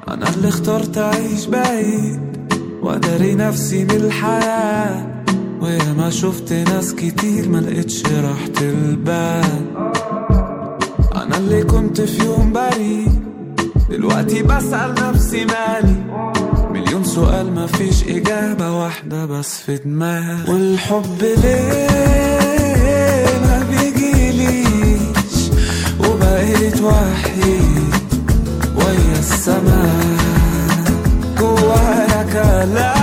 أنا اللي اخترت أعيش بعيد وأداري نفسي من الحياة ويا ما شفت ناس كتير ما لقيتش راحة البال أنا اللي كنت في يوم بريء دلوقتي بسأل نفسي مالي مليون سؤال ما فيش إجابة واحدة بس في دماغي والحب ليه ما بيجيليش وبقيت وحيد ويا السماء جوايا كلام